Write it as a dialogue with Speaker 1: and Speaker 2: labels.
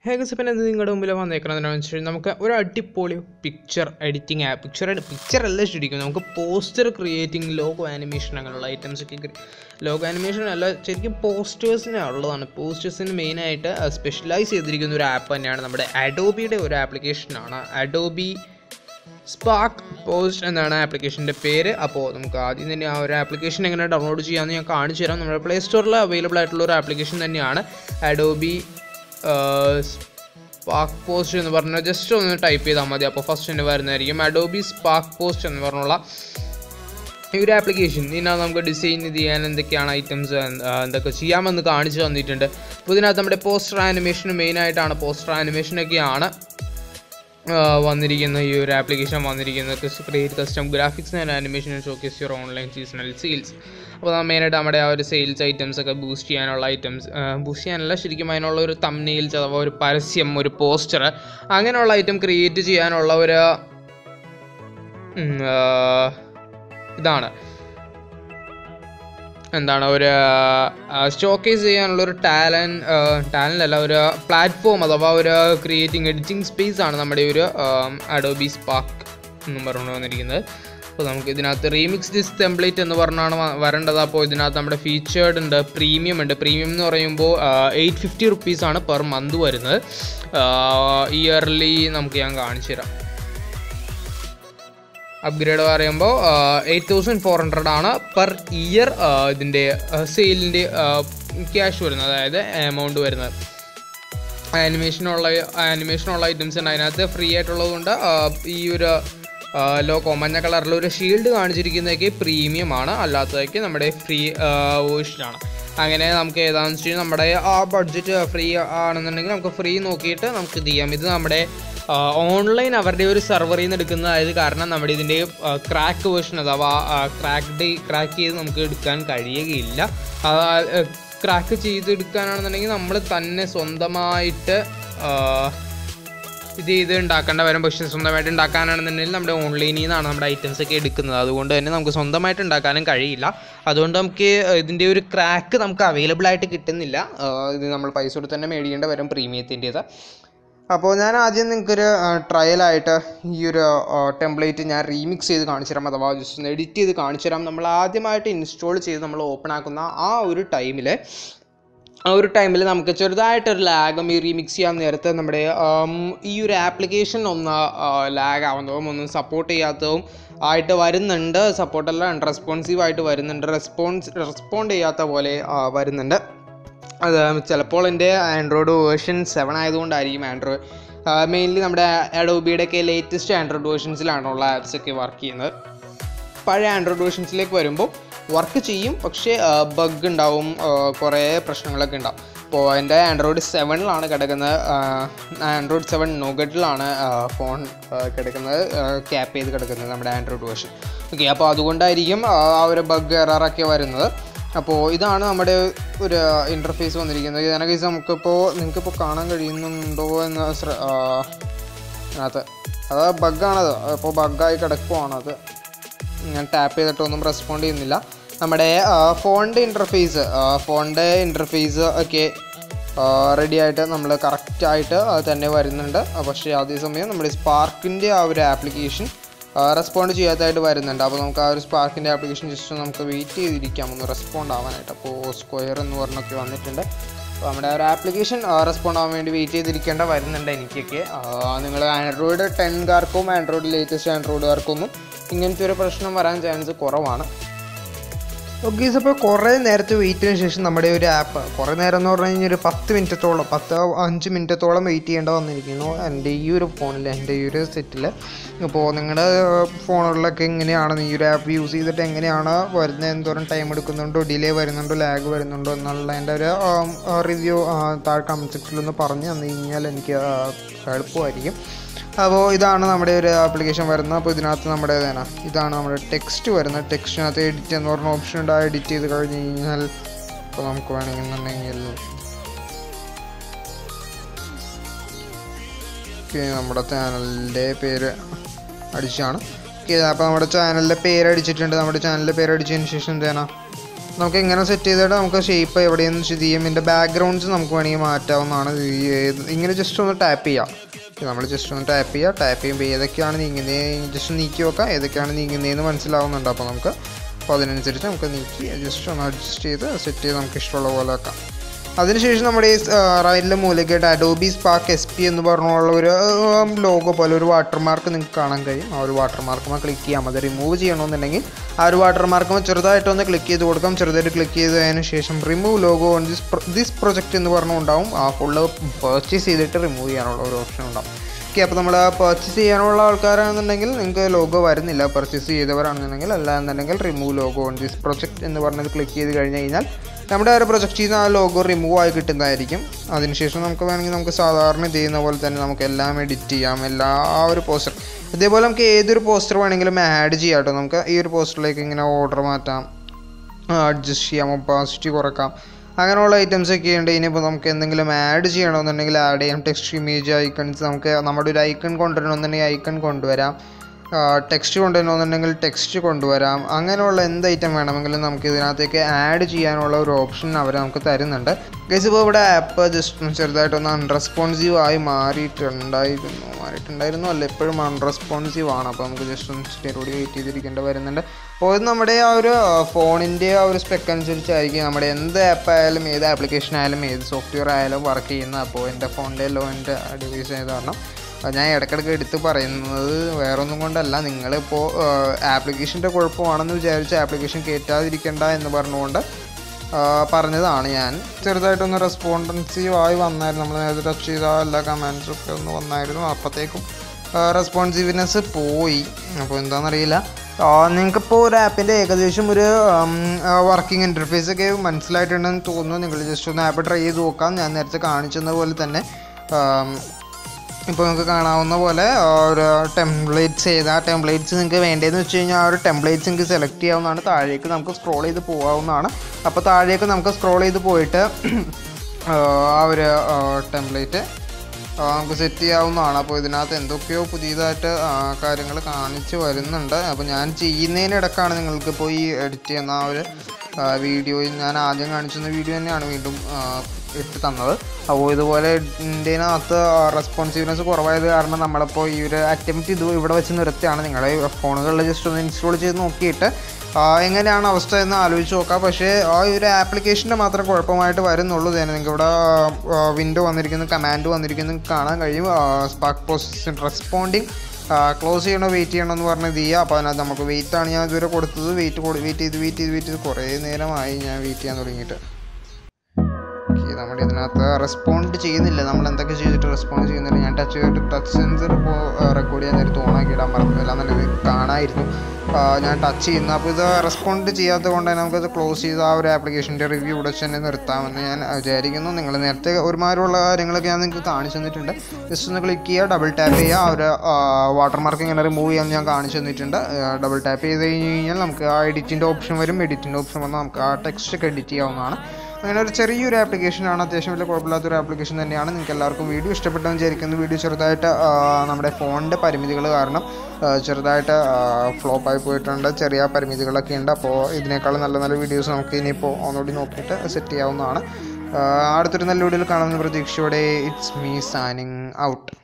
Speaker 1: ഹേഗസ് പിന്നെ ഇത് നിങ്ങളുടെ മുമ്പിൽ വന്നേക്കണം എന്താണെന്ന് വെച്ചാൽ നമുക്ക് ഒരു അടിപൊളി picture editing app picture picture അല്ല ശരിക്കും നമുക്ക് പോസ്റ്റർ ക്രിയേറ്റിംഗ് ലോഗോ ആനിമേഷൻ അങ്ങനെയുള്ള ഐറ്റംസ് ഒക്കെ ലോഗോ ആനിമേഷൻ അല്ല ശരിക്കും പോസ്റ്റേഴ്സിന് ഉള്ളതാണ് പോസ്റ്റേഴ്സിന് മെയിനായിട്ട് സ്പെഷ്യലൈസ് ചെയ്തിരിക്കുന്ന ഒരു ആപ്പ് തന്നെയാണ് നമ്മുടെ അഡോബിയുടെ ഒരു ആപ്ലിക്കേഷനാണ് അഡോബി സ്പാർക്ക് പോസ്റ്റ് എന്നാണ് ആപ്ലിക്കേഷൻ്റെ പേര് അപ്പോൾ നമുക്ക് ആദ്യം തന്നെ ആ ഒരു ആപ്ലിക്കേഷൻ എങ്ങനെ ഡൗൺലോഡ് ചെയ്യാമെന്ന് ഞാൻ കാണിച്ചു തരാം നമ്മുടെ പ്ലേ സ്റ്റോറിൽ അവൈലബിൾ ആയിട്ടുള്ള ഒരു ആപ്ലിക്കേഷൻ തന്നെയാണ് അഡോബി സ്പാർക്ക് പോസ്റ്റ് എന്ന് പറഞ്ഞാൽ ജസ്റ്റ് ഒന്ന് ടൈപ്പ് ചെയ്താൽ മതി അപ്പോൾ ഫസ്റ്റ് തന്നെ വരുന്നതായിരിക്കും അഡോബി സ്പാർക്ക് പോസ്റ്റ് എന്ന് പറഞ്ഞുള്ള ഈ ഒരു ആപ്ലിക്കേഷൻ ഇതിനകത്ത് നമുക്ക് ഡിസൈൻ ചെയ്യാൻ എന്തൊക്കെയാണ് ഐറ്റംസ് എന്തൊക്കെ ചെയ്യാമെന്ന് കാണിച്ചു തന്നിട്ടുണ്ട് അപ്പോൾ ഇതിനകത്ത് നമ്മുടെ പോസ്റ്റർ ആനിമേഷൻ മെയിനായിട്ടാണ് പോസ്റ്റർ ആനിമേഷനൊക്കെയാണ് വന്നിരിക്കുന്ന ഈ ഒരു ആപ്ലിക്കേഷൻ വന്നിരിക്കുന്നത് create custom graphics and animation showcase your online seasonal sales അപ്പോൾ മെയിനായിട്ട് നമ്മുടെ ആ ഒരു സെയിൽസ് ഐറ്റംസ് ഒക്കെ ബൂസ്റ്റ് ചെയ്യാനുള്ള ഐറ്റംസ് ബൂസ്റ്റ് ചെയ്യാനല്ല ശരിക്കും അതിനുള്ള ഒരു തമ്നെയിൽസ് അഥവാ ഒരു പരസ്യം ഒരു പോസ്റ്റർ അങ്ങനെയുള്ള ഐറ്റം ക്രിയേറ്റ് ചെയ്യാനുള്ള ഒരു ഇതാണ് എന്താണ് ഒരു സ്റ്റോക്കേസ് ചെയ്യാനുള്ള ഒരു ടാലൻ ടാലൻ്റ് അല്ല ഒരു പ്ലാറ്റ്ഫോം അഥവാ ഒരു ക്രിയേറ്റിംഗ് എഡിറ്റിംഗ് സ്പേസ് ആണ് നമ്മുടെ ഒരു അഡോബി സ്പാർക്ക് എന്നും പറഞ്ഞു വന്നിരിക്കുന്നത് അപ്പോൾ നമുക്ക് ഇതിനകത്ത് റീമിക്സ് ദിസ് ടെംപ്ലേറ്റ് എന്ന് പറഞ്ഞാണ് വരേണ്ടത് അപ്പോൾ ഇതിനകത്ത് നമ്മുടെ ഫീച്ചേർഡ് ഉണ്ട് പ്രീമിയം ഉണ്ട് പ്രീമിയം എന്ന് പറയുമ്പോൾ എയ്റ്റ് ഫിഫ്റ്റി റുപ്പീസാണ് പെർ മന്ത് വരുന്നത് ഇയർലി നമുക്ക് ഞാൻ കാണിച്ചു തരാം അപ്ഗ്രേഡ് പറയുമ്പോൾ എയ്റ്റ് തൗസൻഡ് ഫോർ ഹൺഡ്രഡ് ആണ് പെർ ഇയർ ഇതിൻ്റെ സെയിലിൻ്റെ ക്യാഷ് വരുന്നത് അതായത് എമൗണ്ട് വരുന്നത് ആനിമേഷനുള്ള ആനിമേഷനുള്ള ഐറ്റംസ് ഉണ്ട് അതിനകത്ത് ഫ്രീ ആയിട്ടുള്ളത് കൊണ്ട് ഈ ഒരു ലോക്കോ മഞ്ഞ കളറിൽ ഒരു ഷീൽഡ് കാണിച്ചിരിക്കുന്നതൊക്കെ പ്രീമിയം ആണ് അല്ലാത്തതൊക്കെ നമ്മുടെ ഫ്രീ വേർഷനാണ് അങ്ങനെ നമുക്ക് ഏതാണെന്ന് വെച്ച് കഴിഞ്ഞാൽ നമ്മുടെ ആ ബഡ്ജറ്റ് ഫ്രീ ആണെന്നുണ്ടെങ്കിൽ നമുക്ക് ഫ്രീ നോക്കിയിട്ട് നമുക്ക് ഇത് ചെയ്യാം ഇത് നമ്മുടെ ഓൺലൈൻ അവരുടെ ഒരു സെർവറിൽ നിന്ന് എടുക്കുന്നതായത് കാരണം നമ്മുടെ ഇതിൻ്റെ ക്രാക്ക് വേർഷൻ അഥവാ ക്രാക്ക്ഡ് ക്രാക്ക് ചെയ്ത് നമുക്ക് എടുക്കാൻ കഴിയുകയില്ല ക്രാക്ക് ചെയ്ത് എടുക്കാനാണെന്നുണ്ടെങ്കിൽ നമ്മൾ തന്നെ സ്വന്തമായിട്ട് ഇത് ചെയ്ത് ഉണ്ടാക്കേണ്ട വരും പക്ഷേ സ്വന്തമായിട്ട് ഉണ്ടാക്കാനാണെന്നുണ്ടെങ്കിൽ നമ്മുടെ ഓൺലൈനിൽ നിന്നാണ് നമ്മുടെ ഐറ്റംസ് ഒക്കെ എടുക്കുന്നത് അതുകൊണ്ട് തന്നെ നമുക്ക് സ്വന്തമായിട്ട് ഉണ്ടാക്കാനും കഴിയില്ല അതുകൊണ്ട് നമുക്ക് ഇതിൻ്റെ ഒരു ക്രാക്ക് നമുക്ക് അവൈലബിൾ ആയിട്ട് കിട്ടുന്നില്ല ഇത് നമ്മൾ പൈസ കൊടുത്ത് തന്നെ മേടിക്കേണ്ട വരും പ്രീമിയത്തിൻ്റേത് അപ്പോൾ ഞാൻ ആദ്യം നിങ്ങൾക്കൊരു ട്രയലായിട്ട് ഈ ഒരു ടെംപ്ലേറ്റ് ഞാൻ റീമിക്സ് ചെയ്ത് കാണിച്ചു തരാം അഥവാ ജസ്റ്റ് ഒന്ന് എഡിറ്റ് ചെയ്ത് കാണിച്ചു തരാം നമ്മൾ ആദ്യമായിട്ട് ഇൻസ്റ്റാൾ ചെയ്ത് നമ്മൾ ഓപ്പൺ ആക്കുന്ന ആ ഒരു ടൈമിൽ ആ ഒരു ടൈമിൽ നമുക്ക് ചെറുതായിട്ടൊരു ലാഗും ഈ റീമിക്സ് ചെയ്യാൻ നേരത്തെ നമ്മുടെ ഈ ഒരു ആപ്ലിക്കേഷൻ ഒന്ന് ലാഗ് ആവുന്നതും ഒന്നും സപ്പോർട്ട് ചെയ്യാത്തതും ആയിട്ട് വരുന്നുണ്ട് സപ്പോർട്ടല്ല റെസ്പോൺസീവ് ആയിട്ട് വരുന്നുണ്ട് റെസ്പോൺസ് റെസ്പോണ്ട് ചെയ്യാത്ത പോലെ വരുന്നുണ്ട് അത് ചിലപ്പോൾ എൻ്റെ ആൻഡ്രോയിഡ് വേർഷൻ സെവൻ ആയതുകൊണ്ടായിരിക്കും ആൻഡ്രോയിഡ് മെയിൻലി നമ്മുടെ അഡോബിയുടെ ഒക്കെ ലേറ്റസ്റ്റ് ആൻഡ്രോയിഡ് വേർഷൻസിലാണുള്ള ആപ്സ് ഒക്കെ വർക്ക് ചെയ്യുന്നത് പഴയ ആൻഡ്രോയിഡ് വേർഷൻസിലേക്ക് വരുമ്പോൾ വർക്ക് ചെയ്യും പക്ഷേ ബഗ് ഉണ്ടാവും കുറേ പ്രശ്നങ്ങളൊക്കെ ഉണ്ടാവും അപ്പോൾ എൻ്റെ ആൻഡ്രോയിഡ് സെവനിലാണ് കിടക്കുന്നത് ആൻഡ്രോയിഡ് സെവൻ നോഗറ്റിലാണ് ഫോൺ കിടക്കുന്നത് ക്യാപ്പ് ചെയ്ത് കിടക്കുന്നത് നമ്മുടെ ആൻഡ്രോയിഡ് വേർഷൻ ഓക്കെ അപ്പോൾ അതുകൊണ്ടായിരിക്കും ആ ഒരു ബഗ് എററൊക്കെ വരുന്നത് അപ്പോൾ ഇതാണ് നമ്മുടെ ഒരു ഇൻ്റർഫേസ് വന്നിരിക്കുന്നത് ഇതിനകത്ത് നമുക്കിപ്പോൾ നിങ്ങൾക്കിപ്പോൾ കാണാൻ കഴിയുന്നുണ്ടോ എന്ന് അതിനകത്ത് അത് ബഗ്ഗാണത് അപ്പോൾ ബഗ്ഗായി കിടക്കുവാണത് ഞാൻ ടാപ്പ് ചെയ്തിട്ടൊന്നും റെസ്പോണ്ട് ചെയ്യുന്നില്ല നമ്മുടെ ഫോണിൻ്റെ ഇൻ്റർഫേസ് ഫോണിൻ്റെ ഇൻ്റർഫേസ് ഒക്കെ റെഡി ആയിട്ട് നമ്മൾ കറക്റ്റായിട്ട് തന്നെ വരുന്നുണ്ട് പക്ഷേ അതേസമയം നമ്മുടെ സ്പാർക്കിൻ്റെ ആ ഒരു ആപ്ലിക്കേഷൻ റെസ്പോണ്ട് ചെയ്യാത്തതായിട്ട് വരുന്നുണ്ട് അപ്പോൾ നമുക്ക് ആ ഒരു സ്പാർക്കിൻ്റെ ആപ്ലിക്കേഷൻ ജസ്റ്റ് നമുക്ക് വെയിറ്റ് ചെയ്തിരിക്കാം ഒന്ന് റെസ്പോണ്ട് ആവാനായിട്ട് അപ്പോൾ സ്ക്വയർ എന്ന് പറഞ്ഞൊക്കെ വന്നിട്ടുണ്ട് അപ്പോൾ നമ്മുടെ ആ ഒരു ആപ്ലിക്കേഷൻ റെസ്പോണ്ട് ആവാൻ വേണ്ടി വെയിറ്റ് ചെയ്തിരിക്കേണ്ട വരുന്നുണ്ട് എനിക്കൊക്കെ നിങ്ങൾ ആൻഡ്രോയിഡ് ടെൻകാർക്കും ആൻഡ്രോയിഡ് ലേറ്റസ്റ്റ് ആൻഡ്രോയിഡുകാർക്കൊന്നും ഇങ്ങനത്തെ ഒരു പ്രശ്നം വരാൻ ചാൻസ് കുറവാണ് ഓക്കെ അപ്പോൾ കുറേ നേരത്തെ വെയിറ്റിന് ശേഷം നമ്മുടെ ഒരു ആപ്പ് കുറേ നേരം എന്ന് പറഞ്ഞു കഴിഞ്ഞാൽ ഒരു പത്ത് മിനിറ്റത്തോളം പത്ത് അഞ്ച് മിനിറ്റത്തോളം വെയിറ്റ് ചെയ്യേണ്ട വന്നിരിക്കുന്നു എൻ്റെ ഈ ഒരു ഫോണിൽ എൻ്റെ ഈ ഒരു സെറ്റിൽ അപ്പോൾ നിങ്ങളുടെ ഫോണുകളിലൊക്കെ എങ്ങനെയാണ് ഈ ഒരു ആപ്പ് യൂസ് ചെയ്തിട്ട് എങ്ങനെയാണ് വരുന്നത് എന്തോരം ടൈം എടുക്കുന്നുണ്ടോ ഡിലേ വരുന്നുണ്ടോ ലാഗ് വരുന്നുണ്ടോ എന്നുള്ളതിൻ്റെ ഒരു റിവ്യൂ താഴെ കമൻറ്റ് സെക്ഷനിൽ ഒന്ന് പറഞ്ഞു തന്നു കഴിഞ്ഞാൽ എനിക്ക് എളുപ്പമായിരിക്കും അപ്പോൾ ഇതാണ് നമ്മുടെ ഒരു ആപ്ലിക്കേഷൻ വരുന്നത് അപ്പോൾ ഇതിനകത്ത് നമ്മുടെ ഇതാണ് ഇതാണ് നമ്മുടെ ടെക്സ്റ്റ് വരുന്നത് ടെക്സ്റ്റിനകത്ത് എഡിറ്റ് എന്ന് പറഞ്ഞ ഓപ്ഷൻ ഉണ്ട് ആ എഡിറ്റ് ചെയ്ത് കഴിഞ്ഞ് കഴിഞ്ഞാൽ ഇപ്പോൾ നമുക്ക് വേണമെന്നുണ്ടെങ്കിൽ നമ്മുടെ ചാനലിൻ്റെ പേര് അടിച്ചാണ് ഓക്കെ അപ്പോൾ നമ്മുടെ ചാനലിൻ്റെ പേര് അടിച്ചിട്ടുണ്ട് നമ്മുടെ ചാനലിൻ്റെ പേര് അടിച്ചതിന് ശേഷം എന്താണ് നമുക്ക് ഇങ്ങനെ സെറ്റ് ചെയ്തിട്ട് നമുക്ക് ഷേപ്പ് എവിടെയെന്ന് വെച്ച് ചെയ്യും ഇതിൻ്റെ ബാക്ക്ഗ്രൗണ്ട്സ് നമുക്ക് വേണമെങ്കിൽ മാറ്റാവുന്നതാണ് ഈ ഏത്- ഇങ്ങനെ ജസ്റ്റ് ഒന്ന് ടാപ്പ് ചെയ്യാം നമ്മൾ ജസ്റ്റ് ഒന്ന് ടാപ്പ് ചെയ്യുക ടാപ്പ് ചെയ്യുമ്പോൾ ഏതൊക്കെയാണ് നീങ്ങുന്നത് ജസ്റ്റ് നീക്കി വെക്കാം ഏതൊക്കെയാണ് നീങ്ങുന്നതെന്ന് മനസ്സിലാവുന്നുണ്ട് അപ്പോൾ നമുക്ക് അപ്പോൾ അതിനനുസരിച്ച് നമുക്ക് നീക്കി ജസ്റ്റ് ഒന്ന് അഡ്ജസ്റ്റ് ചെയ്ത് സെറ്റ് ചെയ്ത് നമുക്ക് ഇഷ്ടമുള്ള പോലെ വെക്കാം അതിനുശേഷം നമ്മുടെ ഈ റൈറ്റിലെ മൂലയ്ക്കായിട്ട് അഡോബി സ്പാർക്ക് എസ് പി എന്ന് പറഞ്ഞുള്ള ഒരു ലോഗോ പോലെ ഒരു വാട്ടർമാർക്ക് നിങ്ങൾക്ക് കാണാൻ കഴിയും ആ ഒരു വാട്ടർമാർക്കുമ്പോൾ ക്ലിക്ക് ചെയ്യാം അത് റിമൂവ് ചെയ്യണമെന്നുണ്ടെങ്കിൽ ആ ഒരു വാട്ടർമാർക്കുമ്പോൾ ചെറുതായിട്ടൊന്ന് ക്ലിക്ക് ചെയ്ത് കൊടുക്കാം ചെറുതായിട്ട് ക്ലിക്ക് ചെയ്തതിന് ശേഷം remove logo on this this project എന്ന് പറഞ്ഞുണ്ടാവും ആ ഫുള്ള് പർച്ചേസ് ചെയ്തിട്ട് റിമൂവ് ചെയ്യാനുള്ള ഒരു ഓപ്ഷൻ ഉണ്ടാവും ഓക്കെ അപ്പോൾ നമ്മൾ പർച്ചേസ് ചെയ്യാനുള്ള ആൾക്കാരാണെന്നുണ്ടെങ്കിൽ നിങ്ങൾക്ക് ലോഗോ വരുന്നില്ല പർച്ചേസ് ചെയ്തവരാണെന്നുണ്ടെങ്കിൽ അല്ല എന്നുണ്ടെങ്കിൽ remove logo on this project എന്ന് പറഞ്ഞത് ക്ലിക്ക് ചെയ്ത് കഴിഞ്ഞ് കഴിഞ്ഞാൽ നമ്മുടെ ആ ഒരു പ്രൊജക്റ്റിൽ നിന്ന് ആ ലോഗോ റിമൂവ് ആയി കിട്ടുന്നതായിരിക്കും അതിനുശേഷം നമുക്ക് വേണമെങ്കിൽ നമുക്ക് സാധാരണ ചെയ്യുന്ന പോലെ തന്നെ നമുക്ക് എല്ലാം എഡിറ്റ് ചെയ്യാം എല്ലാ ആ ഒരു പോസ്റ്റർ ഇതേപോലെ നമുക്ക് ഏതൊരു പോസ്റ്റർ വേണമെങ്കിലും ആഡ് ചെയ്യാം കേട്ടോ നമുക്ക് ഈ ഒരു പോസ്റ്ററിലേക്ക് ഇങ്ങനെ ഓർഡർ മാറ്റാം അഡ്ജസ്റ്റ് ചെയ്യാം ഒപ്പാസിറ്റി കുറക്കാം അങ്ങനെയുള്ള ഐറ്റംസ് ഒക്കെ ഉണ്ട് ഇനിയിപ്പോൾ നമുക്ക് എന്തെങ്കിലും ആഡ് ചെയ്യണമെന്നുണ്ടെങ്കിൽ ആഡ് ചെയ്യാം ടെക്സ്റ്റ് ഇമേജ് ഐക്കൺസ് നമുക്ക് നമ്മുടെ ഒരു ഐക്കൺ കൊണ്ടുവരണമെന്നുണ്ടെങ്കിൽ ഐക്കൺ കൊണ്ടുവരാം ടെക്സ്റ്റ് കൊണ്ടുവരണമെന്നുണ്ടെങ്കിൽ ടെക്സ്റ്റ് കൊണ്ടുവരാം അങ്ങനെയുള്ള എന്ത് ഐറ്റം വേണമെങ്കിലും നമുക്ക് ഇതിനകത്തേക്ക് ആഡ് ചെയ്യാനുള്ള ഒരു ഓപ്ഷൻ അവർ നമുക്ക് തരുന്നുണ്ട് ഗൈസ് ഇപ്പോൾ ഇവിടെ ആപ്പ് ജസ്റ്റ് ചെറുതായിട്ടൊന്ന് അൺറെസ്പോൺസീവ് ആയി മാറിയിട്ടുണ്ടായിരുന്നു മാറിയിട്ടുണ്ടായിരുന്നു അല്ല എപ്പോഴും അൺറെസ്പോൺസീവ് ആണ് അപ്പോൾ നമുക്ക് ജസ്റ്റ് ഒന്ന് ഇച്ചിരി കൂടി വെയിറ്റ് ചെയ്തിരിക്കേണ്ടി വരുന്നുണ്ട് അപ്പോൾ ഇത് നമ്മുടെ ആ ഒരു ഫോണിൻ്റെ ആ ഒരു സ്പെക്ക് അനുസരിച്ചായിരിക്കും നമ്മുടെ എന്ത് ആപ്പ് ആയാലും ഏത് ആപ്ലിക്കേഷൻ ആയാലും ഏത് സോഫ്റ്റ്വെയർ ആയാലും വർക്ക് ചെയ്യുന്നത് അപ്പോൾ എൻ്റെ ഫോണിൻ്റെ ലോ എൻ്റെ ഡിവൈസ് ആയത് കാരണം അത് ഞാൻ ഇടയ്ക്കിടയ്ക്ക് എടുത്ത് പറയുന്നത് വേറൊന്നും കൊണ്ടല്ല നിങ്ങളിപ്പോൾ ആപ്ലിക്കേഷൻ്റെ കുഴപ്പമാണെന്ന് വിചാരിച്ച് ആപ്ലിക്കേഷൻ കയറ്റാതിരിക്കണ്ട എന്ന് പറഞ്ഞുകൊണ്ട് ആ, പറഞ്ഞതാണ് ഞാൻ ചെറുതായിട്ടൊന്ന് റെസ്പോണ്ടൻസീവ് ആയി വന്നായിരുന്നു നമ്മൾ നേരത്തെ ടച്ച് ചെയ്ത എല്ലാ കമാൻഡ്സും ഒക്കെ ഒന്ന് വന്നായിരുന്നു അപ്പോഴത്തേക്കും റെസ്പോൺസീവ്നെസ് പോയി അപ്പോൾ എന്താണെന്നറിയില്ല നിങ്ങൾക്കിപ്പോൾ ഒരു ആപ്പിൻ്റെ ഏകദേശം ഒരു വർക്കിംഗ് ഇൻ്റർഫേസ് ഒക്കെ മനസ്സിലായിട്ടുണ്ടെന്ന് തോന്നുന്നു നിങ്ങൾ ജസ്റ്റ് ഒന്ന് ആപ്പ് ട്രൈ ചെയ്ത് നോക്കാം ഞാൻ നേരത്തെ കാണിച്ചത് പോലെ തന്നെ ആം, ഇപ്പോൾ നിങ്ങൾക്ക് കാണാവുന്ന പോലെ ആ, ഒരു ടെംപ്ലേറ്റ്സ് ചെയ്ത് ആ ടെംപ്ലേറ്റ്സ് നിങ്ങൾക്ക് വേണ്ടതെന്ന് വെച്ച് കഴിഞ്ഞാൽ ആ ഒരു ടെംപ്ലേറ്റ്സ് നിങ്ങൾക്ക് സെലക്ട് ചെയ്യാവുന്നതാണ് താഴേക്ക് നമുക്ക് സ്ക്രോൾ ചെയ്ത് പോകാവുന്നതാണ് അപ്പോൾ താഴേക്ക് നമുക്ക് സ്ക്രോൾ ചെയ്ത് പോയിട്ട് ആ, ആ ഒരു ടെംപ്ലേറ്റ് നമുക്ക് സെറ്റ് ചെയ്യാവുന്നതാണ് അപ്പോൾ ഇതിനകത്ത് എന്തൊക്കെയോ പുതിയതായിട്ട് കാര്യങ്ങൾ കാണിച്ച് വരുന്നുണ്ട് അപ്പോൾ ഞാൻ ചെയ്യുന്നതിനിടക്കാണ് നിങ്ങൾക്ക് ഇപ്പോൾ ഈ എഡിറ്റ് ചെയ്യുന്ന ആ ഒരു വീഡിയോയിൽ ഞാൻ ആദ്യം കാണിച്ചിരുന്ന വീഡിയോ തന്നെയാണ് വീണ്ടും ആ, ഇട്ട് തന്നത് അപ്പോൾ ഇതുപോലെ ഇതിനകത്ത് റെസ്പോൺസീവ്നെസ് കുറവായത് കാരണം നമ്മളിപ്പോൾ ഈ ഒരു അറ്റംപ്റ്റ് ഇത് ഇവിടെ വെച്ച് നിർത്തിയാണ് നിങ്ങളുടെ ഫോണുകളിൽ ജസ്റ്റ് ഒന്ന് ഇൻസ്റ്റാൾ ചെയ്ത് നോക്കിയിട്ട് ആ, എങ്ങനെയാണ് അവസ്ഥ എന്ന് ആലോചിച്ച് നോക്കാം പക്ഷേ ആ ഒരു ആപ്ലിക്കേഷൻ്റെ മാത്രം കുഴപ്പമായിട്ട് വരുന്നുള്ളൂ തന്നെ നിങ്ങൾക്ക് ഇവിടെ വിൻഡോ വന്നിരിക്കുന്നു കമാൻഡ് വന്നിരിക്കുന്നു കാണാൻ കഴിയും സ്പാർക്ക് പ്രോസസ് റെസ്പോണ്ടിങ് ക്ലോസ് ചെയ്യണോ വെയിറ്റ് ചെയ്യണോ എന്ന് പറഞ്ഞ് ഇത് ചെയ്യുക അപ്പോൾ അതിനകത്ത് നമുക്ക് വെയിറ്റ് ആണ് ഞാൻ ഇതുവരെ കൊടുത്തത് വെയിറ്റ് വെയിറ്റ് ചെയ്ത് വെയിറ്റ് ചെയ്ത് വെയിറ്റ് ചെയ്ത് കുറേ നേരമായി ഞാൻ വെയിറ്റ് ചെയ്യാൻ തുടങ്ങിയിട്ട് ഓക്കെ നമ്മുടെ ഇതിനകത്ത് റെസ്പോണ്ട് ചെയ്യുന്നില്ല നമ്മൾ എന്തൊക്കെ ചെയ്തിട്ട് റെസ്പോണ്ട് ചെയ്യുന്നില്ല ഞാൻ ടച്ച് ചെയ്തിട്ട് ടച്ച് സെൻസർ ഇപ്പോൾ റെക്കോർഡ് ചെയ്യാൻ നേരത്ത് ഓണാക്കി ഇടാൻ മറന്നു അല്ലാന്നുണ്ടെങ്കിൽ കാണാമായിരുന്നു ആ, ഞാൻ ടച്ച് ചെയ്യുന്നു അപ്പോൾ ഇത് റെസ്പോണ്ട് ചെയ്യാത്തത് കൊണ്ട് തന്നെ നമുക്കത് ക്ലോസ് ചെയ്ത് ആ ഒരു ആപ്ലിക്കേഷൻ്റെ റിവ്യൂ ഇവിടെ വെച്ച് തന്നെ നിർത്താമെന്ന് ഞാൻ വിചാരിക്കുന്നു നിങ്ങൾ നേരത്തെ ഒരുമാതിരിയുള്ള കാര്യങ്ങളൊക്കെ ഞാൻ നിങ്ങൾക്ക് കാണിച്ചു തന്നിട്ടുണ്ട് ജസ്റ്റ് ഒന്ന് ക്ലിക്ക് ചെയ്യുക ഡബിൾ ടാപ്പ് ചെയ്യുക ആ ഒരു വാട്ടർമാർക്ക് ഇങ്ങനെ റിമൂവ് ചെയ്യാൻ ഞാൻ കാണിച്ചു തന്നിട്ടുണ്ട് ഡബിൾ ടാപ്പ് ചെയ്ത് കഴിഞ്ഞ് കഴിഞ്ഞാൽ നമുക്ക് ആ എഡിറ്റിൻ്റെ ഓപ്ഷൻ വരും എഡിറ്റിൻ്റെ ഓപ്ഷൻ വന്നാൽ നമുക്ക് ആ ടെക്സ്റ്റ് ഒക്കെ എഡിറ്റ് ചെയ്യാവുന്നതാണ് അങ്ങനെ ഒരു ചെറിയൊരു ആപ്ലിക്കേഷനാണ് അത്യാവശ്യം വലിയ കുഴപ്പമില്ലാത്തൊരു ആപ്ലിക്കേഷൻ തന്നെയാണ് നിങ്ങൾക്ക് എല്ലാവർക്കും വീഡിയോ ഇഷ്ടപ്പെട്ടെന്ന് വിചാരിക്കുന്നു വീഡിയോ ചെറുതായിട്ട് ആ, നമ്മുടെ ഫോണിൻ്റെ പരിമിതികൾ കാരണം ആ, ചെറുതായിട്ട് ഫ്ലോപ്പായി പോയിട്ടുണ്ട് ചെറിയ പരിമിതികളൊക്കെ ഉണ്ട് അപ്പോൾ ഇതിനേക്കാളും നല്ല നല്ല വീഡിയോസ് നമുക്ക് ഇനിയിപ്പോൾ ഒന്നുകൂടി നോക്കിയിട്ട് സെറ്റ് ചെയ്യാവുന്നതാണ് ആ, അടുത്തൊരു നല്ല വീഡിയോയിൽ കാണുന്ന പ്രതീക്ഷയോടെ ഇറ്റ്സ് മീ സാനിങ് ഔട്ട്